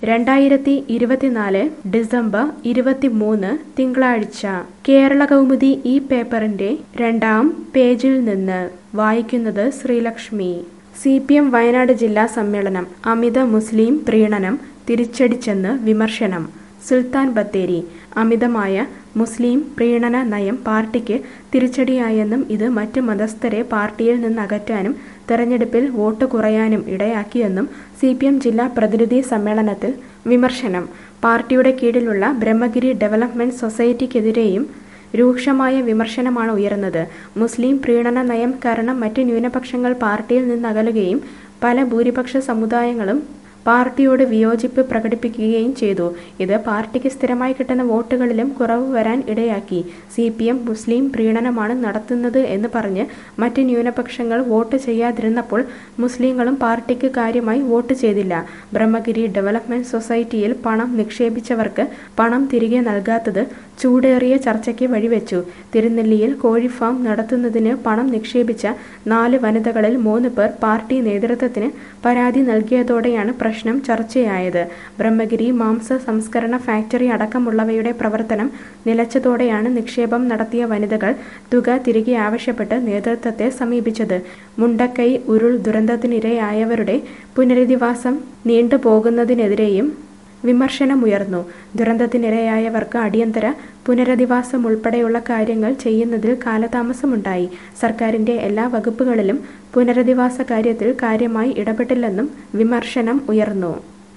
രണ്ടായിരത്തി ഇരുപത്തിനാല് ഡിസംബർ ഇരുപത്തിമൂന്ന് തിങ്കളാഴ്ച കേരള കൗമുദി ഈ പേപ്പറിന്റെ രണ്ടാം പേജിൽ നിന്ന് വായിക്കുന്നത് Sreelakshmi C P M Wayanad ജില്ലാ സമ്മേളനം അമിത മുസ്ലിം പ്രീണനം തിരിച്ചടിച്ചെന്ന് വിമർശനം സുൽത്താൻ ബത്തേരി അമിതമായ മുസ്ലിം പ്രീണന നയം പാർട്ടിക്ക് തിരിച്ചടിയായെന്നും ഇത് മറ്റ് മതസ്ഥരെ പാർട്ടിയിൽ നിന്ന് അകറ്റാനും തെരഞ്ഞെടുപ്പിൽ വോട്ട് കുറയാനും ഇടയാക്കിയെന്നും സി പി എം ജില്ലാ പ്രതിനിധി സമ്മേളനത്തിൽ വിമർശനം പാർട്ടിയുടെ കീഴിലുള്ള ബ്രഹ്മഗിരി ഡെവലപ്മെന്റ് സൊസൈറ്റിക്കെതിരെയും രൂക്ഷമായ വിമർശനമാണ് ഉയർന്നത് മുസ്ലിം പ്രീണന നയം കാരണം മറ്റ് ന്യൂനപക്ഷങ്ങൾ പാർട്ടിയിൽ നിന്ന് അകലുകയും പല ഭൂരിപക്ഷ സമുദായങ്ങളും പാർട്ടിയോട് വിയോജിപ്പ് പ്രകടിപ്പിക്കുകയും ചെയ്തു ഇത് പാർട്ടിക്ക് സ്ഥിരമായി കിട്ടുന്ന വോട്ടുകളിലും കുറവ് വരാൻ ഇടയാക്കി സി പി എം മുസ്ലിം പ്രീണനമാണ് നടത്തുന്നത് എന്ന് പറഞ്ഞ് മറ്റ് ന്യൂനപക്ഷങ്ങൾ വോട്ട് ചെയ്യാതിരുന്നപ്പോൾ മുസ്ലിങ്ങളും പാർട്ടിക്ക് കാര്യമായി വോട്ട് ചെയ്തില്ല ബ്രഹ്മഗിരി ഡെവലപ്മെന്റ് സൊസൈറ്റിയിൽ പണം നിക്ഷേപിച്ചവർക്ക് പണം തിരികെ നൽകാത്തത് ചൂടേറിയ ചർച്ചയ്ക്ക് വഴിവെച്ചു തിരുനെല്ലിയിൽ കോഴി ഫാം നടത്തുന്നതിന് പണം നിക്ഷേപിച്ച നാല് വനിതകളിൽ മൂന്ന് പേർ പാർട്ടി നേതൃത്വത്തിന് പരാതി നൽകിയതോടെയാണ് പ്രശ്നം ചർച്ചയായത് ബ്രഹ്മഗിരി മാംസ സംസ്കരണ ഫാക്ടറി അടക്കമുള്ളവയുടെ പ്രവർത്തനം നിലച്ചതോടെയാണ് നിക്ഷേപം നടത്തിയ വനിതകൾ തുക തിരികെ ആവശ്യപ്പെട്ട് നേതൃത്വത്തെ സമീപിച്ചത് മുണ്ടക്കൈ ഉരുൾ ദുരന്തത്തിനിരയായവരുടെ പുനരധിവാസം നീണ്ടുപോകുന്നതിനെതിരെയും വിമർശനമുയർന്നു ദുരന്തത്തിനിരയായവർക്ക് അടിയന്തര പുനരധിവാസം ഉൾപ്പെടെയുള്ള കാര്യങ്ങൾ ചെയ്യുന്നതിൽ കാലതാമസമുണ്ടായി സർക്കാരിന്റെ എല്ലാ വകുപ്പുകളിലും പുനരധിവാസ കാര്യത്തിൽ കാര്യമായി ഇടപെട്ടില്ലെന്നും വിമർശനം ഉയർന്നു